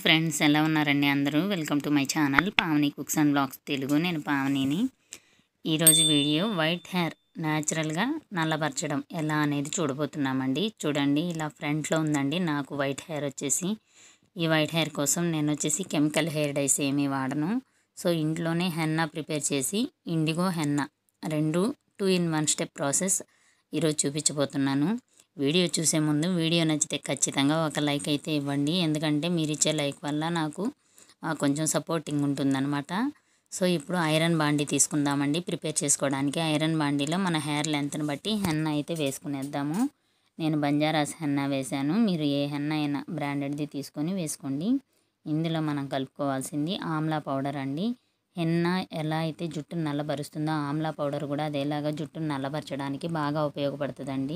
friends ఎలా ఉన్నారండి అందరూ welcome to my channel Pavani cooks and vlogs Telugu నేను పావనిని ఈరోజు వీడియో వైట్ హెయిర్ న్యాచురల్గా నల్లబరచడం ఎలా అనేది చూడబోతున్నామండి చూడండి ఇలా ఫ్రంట్లో ఉందండి నాకు వైట్ హెయిర్ వచ్చేసి ఈ వైట్ హెయిర్ కోసం నేను వచ్చేసి కెమికల్ హెయిర్ డైస్ ఏమీ వాడను సో ఇంట్లోనే హెన్నా ప్రిపేర్ చేసి ఇండిగో హెన్నా రెండు two in one step process ఈరోజు చూపించబోతున్నాను వీడియో చూసే ముందు వీడియో నచ్చితే ఖచ్చితంగా ఒక లైక్ అయితే ఇవ్వండి ఎందుకంటే మీరు ఇచ్చే లైక్ వల్ల నాకు ఆ, కొంచెం సపోర్టింగ్ ఉంటుందన్నమాట సో ఇప్పుడు ఐరన్ బాండీ తీసుకుందామండి ప్రిపేర్ చేసుకోవడానికి ఐరన్ బాండీలో మన హెయిర్ లెంత్ని బట్టి హెన్న అయితే వేసుకునేద్దాము నేను బంజారాస్ హెన్న వేశాను మీరు ఏ హెన్న అయినా బ్రాండెడ్ది తీసుకొని వేసుకోండి ఇందులో మనం కలుపుకోవాల్సింది ఆమ్లా పౌడర్ అండి హెన్న ఎలా అయితే జుట్టును నల్లబరుస్తుందో ఆమ్లా పౌడర్ కూడా అదేలాగా జుట్టును నల్లబరచడానికి బాగా ఉపయోగపడుతుందండి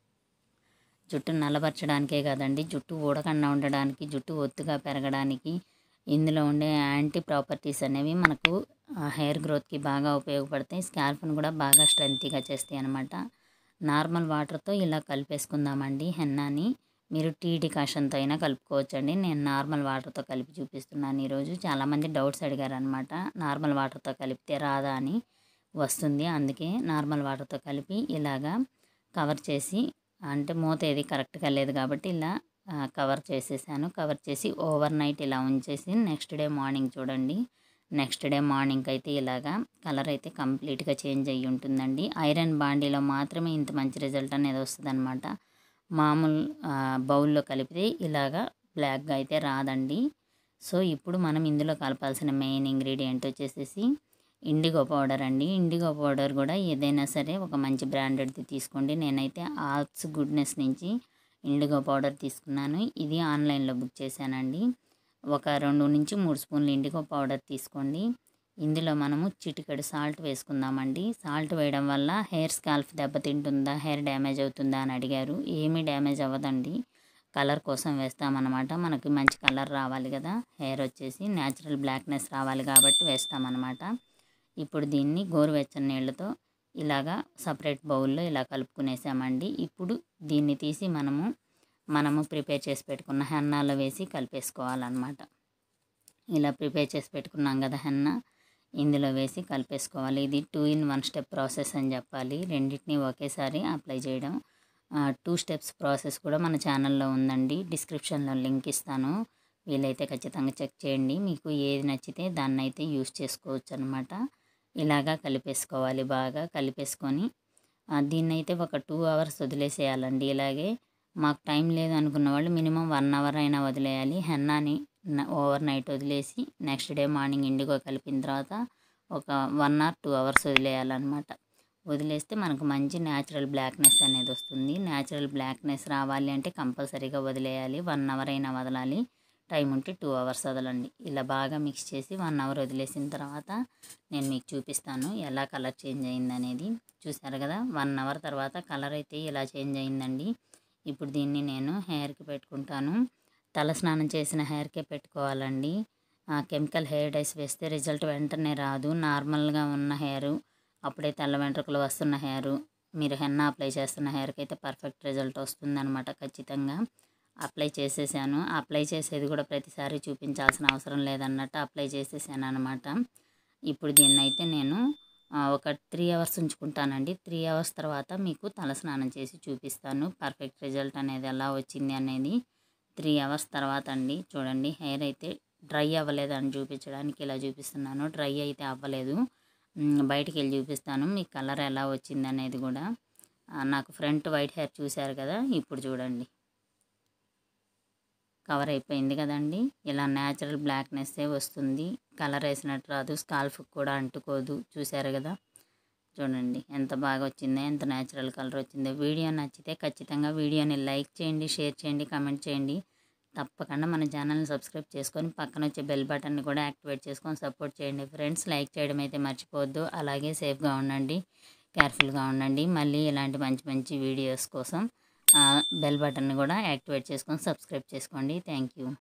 జుట్టు నల్లబరచడానికే కాదండి జుట్టు ఊడకుండా ఉండడానికి జుట్టు ఒత్తుగా పెరగడానికి ఇందులో ఉండే యాంటీ ప్రాపర్టీస్ అనేవి మనకు హెయిర్ గ్రోత్కి బాగా ఉపయోగపడతాయి స్కాల్ప్ను కూడా బాగా స్ట్రెంత్గా చేస్తాయి అన్నమాట నార్మల్ వాటర్తో ఇలా కలిపేసుకుందామండి హెన్నాని మీరు టీ డికాషన్తో అయినా కలుపుకోవచ్చండి నేను నార్మల్ వాటర్తో కలిపి చూపిస్తున్నాను ఈరోజు చాలామంది డౌట్స్ అడిగారు అనమాట నార్మల్ వాటర్తో కలిపితే రాదా అని వస్తుంది అందుకే నార్మల్ వాటర్తో కలిపి ఇలాగా కవర్ చేసి అంటే మూత ఏది కరెక్ట్గా లేదు కాబట్టి ఇలా ఆ, కవర్ చేసేసాను కవర్ చేసి ఓవర్ నైట్ ఇలా ఉంచేసి నెక్స్ట్ డే మార్నింగ్ చూడండి నెక్స్ట్ డే మార్నింగ్ అయితే ఇలాగా కలర్ అయితే కంప్లీట్గా చేంజ్ అయ్యి ఉంటుందండి ఐరన్ బాండీలో మాత్రమే ఇంత మంచి రిజల్ట్ అనేది వస్తుందన్నమాట మామూలు ఆ, బౌల్లో కలిపితే ఇలాగా బ్లాక్గా అయితే రాదండి సో ఇప్పుడు మనం ఇందులో కలపాల్సిన మెయిన్ ఇంగ్రీడియంట్ వచ్చేసేసి ఇండిగో పౌడర్ అండి ఇండిగో పౌడర్ కూడా ఏదైనా సరే ఒక మంచి బ్రాండెడ్ది తీసుకోండి నేనైతే ఆర్ట్స్ గుడ్నెస్ నుంచి ఇండిగో పౌడర్ తీసుకున్నాను ఇది ఆన్లైన్లో బుక్ చేశానండి ఒక రెండు నుంచి మూడు స్పూన్లు ఇండిగో పౌడర్ తీసుకోండి ఇందులో మనము చిటికెడు సాల్ట్ వేసుకుందామండి సాల్ట్ వేయడం వల్ల హెయిర్ స్కాల్ఫ్ దెబ్బతింటుందా హెయిర్ డ్యామేజ్ అవుతుందా అని అడిగారు ఏమీ డ్యామేజ్ అవ్వదండి కలర్ కోసం వేస్తామన్నమాట మనకి మంచి కలర్ రావాలి కదా హెయిర్ వచ్చేసి న్యాచురల్ బ్లాక్నెస్ రావాలి కాబట్టి వేస్తామన్నమాట ఇప్పుడు దీన్ని గోరువెచ్చని నీళ్ళతో ఇలాగా సపరేట్ బౌల్లో ఇలా కలుపుకునేసామండి ఇప్పుడు దీన్ని తీసి మనము మనము ప్రిపేర్ చేసి పెట్టుకున్న హెన్నాలో వేసి కలిపేసుకోవాలన్నమాట ఇలా ప్రిపేర్ చేసి పెట్టుకున్నాం కదా హెన్న ఇందులో వేసి కలిపేసుకోవాలి ఇది two in one step process అని చెప్పాలి రెండింటిని ఒకేసారి అప్లై చేయడం టూ స్టెప్స్ ప్రాసెస్ కూడా మన ఛానల్లో ఉందండి డిస్క్రిప్షన్లో లింక్ ఇస్తాను వీలైతే ఖచ్చితంగా చెక్ చేయండి మీకు ఏది నచ్చితే దాన్ని అయితే యూస్ చేసుకోవచ్చు అనమాట ఇలాగా కలిపేసుకోవాలి బాగా కలిపేసుకొని ఆ, దీన్ని అయితే ఒక టూ అవర్స్ వదిలేసేయాలండి ఇలాగే మాకు టైం లేదు అనుకున్న వాళ్ళు మినిమం వన్ అవర్ అయినా వదిలేయాలి హెన్నాని ఓవర్ నైట్ వదిలేసి నెక్స్ట్ డే మార్నింగ్ ఇండిగో కలిపిన తర్వాత ఒక వన్ ఆర్ టూ అవర్స్ వదిలేయాలన్నమాట వదిలేస్తే మనకు మంచి న్యాచురల్ బ్లాక్నెస్ అనేది వస్తుంది న్యాచురల్ బ్లాక్నెస్ రావాలి అంటే కంపల్సరీగా వదిలేయాలి వన్ అవర్ అయినా వదలాలి టైం ఉంటే టూ అవర్స్ వదలండి ఇలా బాగా మిక్స్ చేసి వన్ అవర్ వదిలేసిన తర్వాత నేను మీకు చూపిస్తాను ఎలా కలర్ చేంజ్ అయింది అనేది చూసారు కదా వన్ అవర్ తర్వాత కలర్ అయితే ఇలా చేంజ్ అయిందండి ఇప్పుడు దీన్ని నేను హెయిర్కి పెట్టుకుంటాను తల స్నానం చేసిన హెయిర్కే పెట్టుకోవాలండి ఆ కెమికల్ హెయిర్ డైస్ వేస్తే రిజల్ట్ వెంటనే రాదు నార్మల్గా ఉన్న హెయిర్ అప్పుడే తెల్ల వెంట్రుకలు వస్తున్న హెయిర్ మీరు హెన్న అప్లై చేస్తున్న హెయిర్కి అయితే పర్ఫెక్ట్ రిజల్ట్ వస్తుందన్నమాట ఖచ్చితంగా అప్లై చేసేసాను అప్లై చేసేది కూడా ప్రతిసారి చూపించాల్సిన అవసరం లేదన్నట్టు అప్లై చేసేసాను అనమాట ఇప్పుడు దీన్ని అయితే నేను ఆ, ఒక త్రీ అవర్స్ ఉంచుకుంటానండి త్రీ అవర్స్ తర్వాత మీకు తల స్నానం చేసి చూపిస్తాను పర్ఫెక్ట్ రిజల్ట్ అనేది ఎలా వచ్చింది అనేది త్రీ అవర్స్ తర్వాత అండి చూడండి హెయిర్ అయితే డ్రై అవ్వలేదు అని చూపించడానికి ఇలా చూపిస్తున్నాను డ్రై అయితే అవ్వలేదు మ్, బయటికి వెళ్ళి చూపిస్తాను మీ కలర్ ఎలా వచ్చింది అనేది కూడా ఆ, నాకు ఫ్రంట్ వైట్ హెయిర్ చూశారు కదా ఇప్పుడు చూడండి కవర్ అయిపోయింది కదండి ఇలా న్యాచురల్ బ్లాక్నెస్సే వస్తుంది కలర్ వేసినట్టు రాదు స్కాల్ఫ్ కూడా అంటుకోదు చూశారు కదా చూడండి ఎంత బాగా వచ్చిందో ఎంత న్యాచురల్ కలర్ వచ్చిందో వీడియో నచ్చితే ఖచ్చితంగా వీడియోని లైక్ చేయండి షేర్ చేయండి కామెంట్ చేయండి తప్పకుండా మన ఛానల్ని సబ్స్క్రైబ్ చేసుకొని పక్కన వచ్చే బెల్ బటన్ని కూడా యాక్టివేట్ చేసుకొని సపోర్ట్ చేయండి ఫ్రెండ్స్ లైక్ చేయడం అయితే మర్చిపోవద్దు అలాగే సేఫ్గా ఉండండి కేర్ఫుల్గా ఉండండి మళ్ళీ ఇలాంటి మంచి మంచి వీడియోస్ కోసం బెల్ బటన్ని కూడా యాక్టివేట్ చేసుకొని సబ్స్క్రైబ్ చేసుకోండి థ్యాంక్ యూ